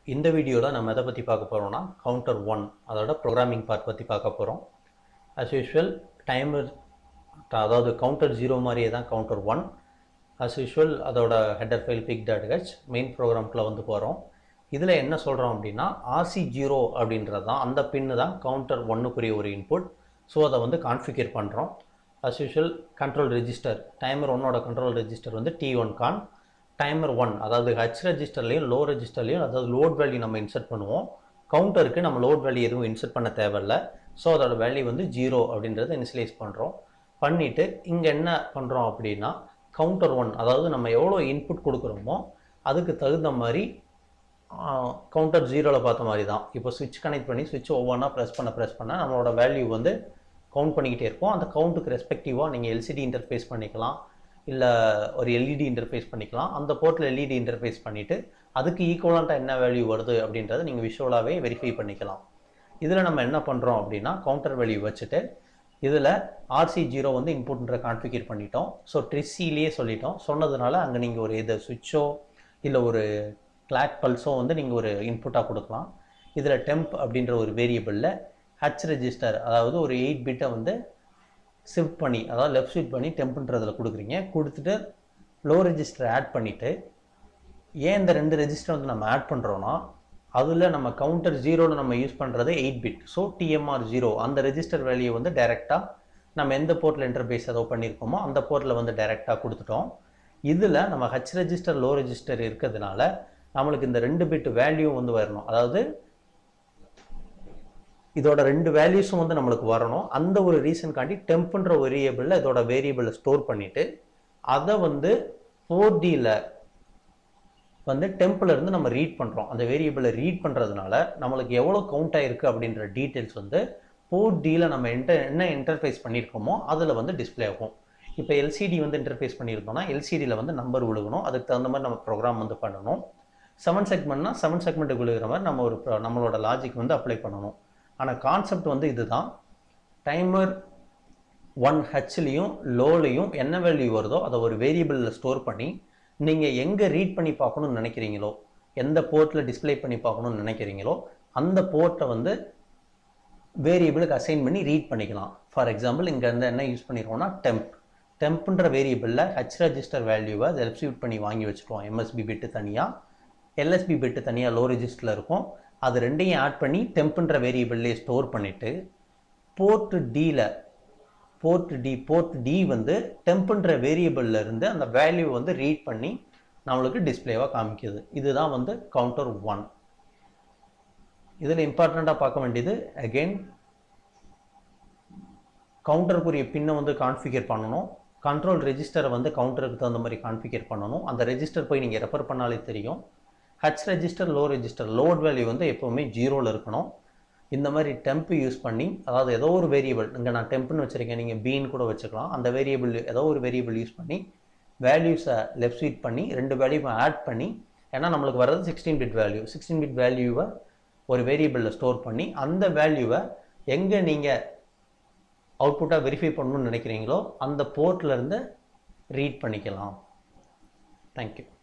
இந்த வீடியோவில் நம்ம எதை பற்றி பார்க்க போகிறோம்னா கவுண்டர் ஒன் அதோட ப்ரோக்ராமிங் பார்ட் பற்றி பார்க்க போகிறோம் as யூஷுவல் டைமர் அதாவது கவுண்டர் ஜீரோ மாதிரியே தான் கவுண்டர் ஒன் as யூஷுவல் அதோட header file pic dot H main ப்ரோக்ராம்குள்ளே வந்து போகிறோம் இதில் என்ன சொல்கிறோம் அப்படின்னா ஆர்சி ஜீரோ அப்படின்றது தான் அந்த பின்னு தான் கவுண்டர் ஒன்னுக்குரிய ஒரு இன்புட் ஸோ அதை வந்து கான்ஃபிகர் பண்ணுறோம் as usual control register timer ஒன்னோட கண்ட்ரோல் ரெஜிஸ்டர் வந்து T one con timer one அதாவது ஹச் ரெஜிஸ்டர்லையும் லோ ரெஜிஸ்டர்லையும் அதாவது லோட் வேல்யூ நம்ம இன்சர்ட் பண்ணுவோம் கவுண்டருக்கு நம்ம லோட் வேல்யூ எதுவும் இன்சர்ட் பண்ண தேவையில்ல ஸோ அதோட வேல்யூ வந்து ஜீரோ அப்படின்றத இனிஷியலைஸ் பண்ணுறோம் பண்ணிவிட்டு இங்கே என்ன பண்ணுறோம் அப்படின்னா கவுண்டர் ஒன் அதாவது நம்ம எவ்வளோ இன்புட் கொடுக்குறோமோ அதுக்கு தகுந்த மாதிரி கவுண்டர் ஜீரோவில் பார்த்த மாதிரி தான் இப்போ சுவிட்ச் கனெக்ட் பண்ணி சுவிட்ச் ஒவ்வொன்றா ப்ரெஸ் பண்ண ப்ரெஸ் பண்ண நம்மளோட வேல்யூ வந்து கவுண்ட் பண்ணிக்கிட்டே இருக்கும் அந்த கவுண்ட்டுக்கு ரெஸ்பெக்டிவாக நீங்கள் எல்சிடி இன்டர்ஃபேஸ் பண்ணிக்கலாம் இல்லை ஒரு எல்இடி இன்டர்ஃபேஸ் பண்ணிக்கலாம் அந்த போர்ட்டில் எல்இடி இன்டர்ஃபேஸ் பண்ணிவிட்டு அதுக்கு ஈக்குவலாக என்ன வேல்யூ வருது அப்படின்றத நீங்கள் விஷுவலாகவே வெரிஃபை பண்ணிக்கலாம் இதில் நம்ம என்ன பண்ணுறோம் அப்படின்னா கவுண்டர் வேல்யூ வச்சுட்டு இதில் ஆர்சி ஜீரோ வந்து இன்புட்ன்ற கான்ஃபிகர் பண்ணிட்டோம் ஸோ ட்ரிஸ்ஸிலேயே சொல்லிட்டோம் சொன்னதுனால அங்கே நீங்கள் ஒரு இதை சுவிட்சோ இல்லை ஒரு கிளாக் பல்ஸோ வந்து நீங்கள் ஒரு இன்புட்டாக கொடுக்கலாம் இதில் டெம்ப் அப்படின்ற ஒரு வேரியபிளில் ஹச் ரெஜிஸ்டர் அதாவது ஒரு எயிட் பிட்டை வந்து ஷிஃப்ட் பண்ணி அதாவது லெஃப்ட் ஷிஃப்ட் பண்ணி டெம்ப்ன்றதில் கொடுக்குறீங்க கொடுத்துட்டு லோ ரெஜிஸ்டர் ஆட் பண்ணிவிட்டு ஏன் இந்த ரெண்டு ரெஜிஸ்டர் வந்து நம்ம ஆட் பண்ணுறோன்னா அதில் நம்ம கவுண்டர் ஜீரோவில் நம்ம யூஸ் பண்ணுறது eight bit so TMR zero அந்த ரெஜிஸ்டர் வேல்யூ வந்து டைரெக்டாக நம்ம எந்த போர்ட்டில் இன்டர்பேஸ் ஏதோ பண்ணியிருக்கோமோ அந்த போர்ட்டில் வந்து டைரெக்டாக கொடுத்துட்டோம் இதில் நம்ம ஹச் ரெஜிஸ்டர் லோ ரெஜிஸ்டர் இருக்கிறதுனால நம்மளுக்கு இந்த ரெண்டு பிட் வேல்யூ வந்து வரணும் அதாவது இதோட ரெண்டு வேல்யூஸும் வந்து நம்மளுக்கு வரணும் அந்த ஒரு ரீசன்காண்டி டெம்ப்ன்ற வேரியபிளில் இதோட வேரியபிளை ஸ்டோர் பண்ணிவிட்டு அதை வந்து ஃபோர் டியில் வந்து டெம்பில் இருந்து நம்ம ரீட் பண்ணுறோம் அந்த வேரியபிளை ரீட் பண்ணுறதுனால நம்மளுக்கு எவ்வளோ கவுண்ட் ஆயிருக்கு அப்படின்ற டீட்டெயில்ஸ் வந்து ஃபோர் டியில் நம்ம என்டர் என்ன இன்டர்ஃபேஸ் பண்ணியிருக்கோமோ அதில் வந்து டிஸ்பிளே ஆகும் இப்போ எல்சிடி வந்து இன்டர்ஃபேஸ் பண்ணியிருந்தோம்னா எல்சிடியில் வந்து நம்பர் விழுகணும் அதுக்கு தகுந்த மாதிரி நம்ம ப்ரோக்ராம் வந்து பண்ணணும் செவன் செக்மெண்ட்னா செவன் செக்மெண்ட்டுக்கு விழுகிற மாதிரி நம்ம ஒரு pro- நம்மளோட லாஜிக் வந்து அப்ளை பண்ணணும் ஆனால் கான்செப்ட் வந்து இதுதான் டைமர் ஒன் ஹெச்லேயும் லோலையும் என்ன வேல்யூ வருதோ அதை ஒரு வேரியபிளில் ஸ்டோர் பண்ணி நீங்கள் எங்கே ரீட் பண்ணி பார்க்கணும்னு நினைக்கிறீங்களோ எந்த போர்ட்டில் டிஸ்ப்ளே பண்ணி பார்க்கணும்னு நினைக்கிறீங்களோ அந்த போர்ட்டை வந்து வேரியபிளுக்கு அசைன் பண்ணி ரீட் பண்ணிக்கலாம் ஃபார் எக்ஸாம்பிள் இங்கே இருந்து என்ன யூஸ் பண்ணிடுவோம்னா டெம்ப் டெம்ப்ன்ற வேரியபிளில் ஹெச் ரெஜிஸ்டர் வேல்யூவை எல்சியூட் பண்ணி வாங்கி வச்சுருவோம் எம்எஸ்பி பிட்டு தனியாக எல்எஸ்பி பிட்டு தனியாக லோ ரெஜிஸ்டரில் இருக்கும் அது ரெண்டையும் ஆட் பண்ணி டெம்ப்ன்ற வேரியபிள்லேயே ஸ்டோர் பண்ணிவிட்டு போர்ட் டியில் போர்ட் டி போர்ட் டி வந்து டெம்ப்ன்ற வேரியபிள்ல இருந்து அந்த வேல்யூ வந்து ரீட் பண்ணி நம்மளுக்கு டிஸ்ப்ளேவாக காமிக்குது இதுதான் வந்து கவுண்டர் ஒன் இதில் இம்பார்ட்டண்ட்டாக பார்க்க வேண்டியது அகெயின் கவுண்டருக்குரிய பின்னை வந்து கான்ஃபிகர் பண்ணணும் கண்ட்ரோல் ரெஜிஸ்டரை வந்து கவுண்டருக்கு தகுந்த மாதிரி கான்ஃபிகர் பண்ணணும் அந்த ரெஜிஸ்டர் போய் நீங்கள் ரெஃபர் பண்ணாலே தெரியும் H register low register load value வந்து எப்போவுமே ஜீரோவில் இருக்கணும் இந்த மாதிரி டெம்ப் யூஸ் பண்ணி அதாவது ஏதோ ஒரு வேரியபிள் இங்கே நான் டெம்ப்னு வச்சுருக்கேன் நீங்கள் பீன் கூட வச்சுக்கலாம் அந்த வேரியபிள் ஏதோ ஒரு வேரியபிள் யூஸ் பண்ணி வேல்யூஸை லெஃப்ட் ஸ்வீட் பண்ணி ரெண்டு வேல்யூவை ஆட் பண்ணி ஏன்னா நம்மளுக்கு வர்றது sixteen bit value sixteen bit வேல்யூவை ஒரு வேரியபிளில் ஸ்டோர் பண்ணி அந்த வேல்யூவை எங்கே நீங்கள் அவுட்புட்டாக வெரிஃபை பண்ணணும்னு நினைக்கிறீங்களோ அந்த போர்ட்லேருந்து ரீட் பண்ணிக்கலாம் தேங்க்யூ